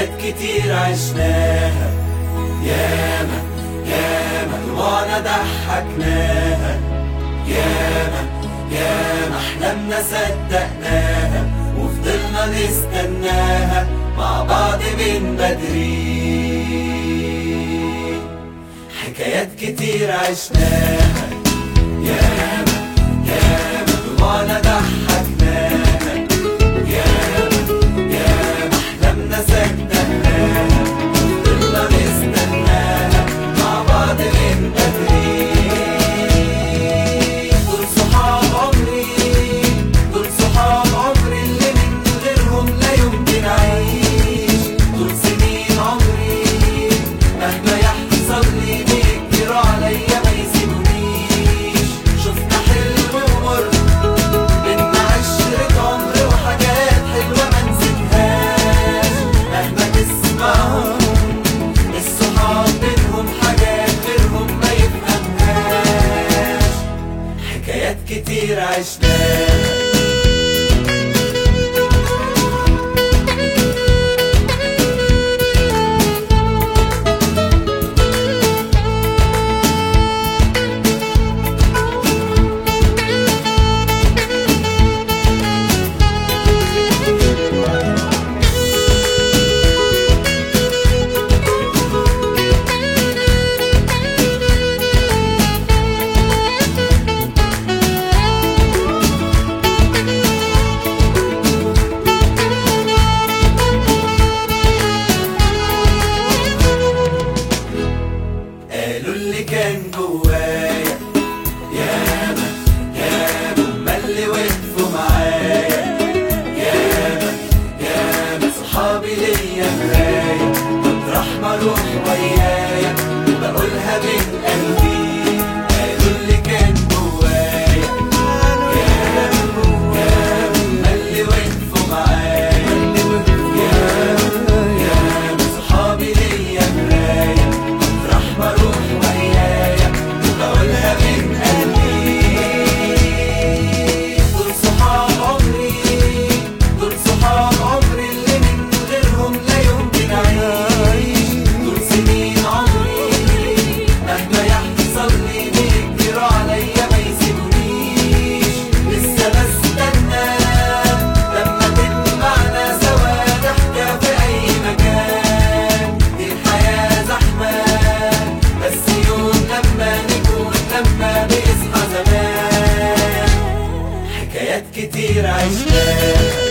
حكايات كتير عشناها ياما ياما دموعنا ضحكناها ياما ياما احلامنا صدقناها وفضلنا نستناها مع بعض من بدري حكايات كتير عشناها ياما ياما دموعنا ضحكناها ياما ياما احلامنا صدقناها فضلنا نستناها مع بعض من بدري دول صحاب عمري دول صحاب عمري اللي من غيرهم لا يمكن اعيش دول سنين عمري مهما يحصل لي بيجروا عليا ما يسيبونيش شفنا حلو ومر بينا عشرة عمر وحاجات حلوة ما نسيتهاش مهما تسمعهم الصحاب بينهم حاجات غيرهم ما يفهمهاش حكايات كتير عشناها قالوا اللي كان جوايا ياما ياما هما اللي وقفوا معايا ياما ياما صحابي ليا مرايا مطرح ما اروح ويايا بقولها من قلبي قالوا اللي كان جوايا ياما ياما هما اللي وقفوا معايا ياما ياما صحابي ليا مرايا مطرح ما اروح ويايا بقولها من قلبي دول صحاب عمري دول صحاب عمري اللي من غيرهم لا يمكن اعيش دول سنين عمري مهما يحصل لي بيجروا عليا ما يسيبونيش لسه بستنى لما تجمعنا سوا ضحكة في أي مكان دي الحياة زحمة بس يوم لما نكون لما بيصحى زمان حكايات كتير عشناها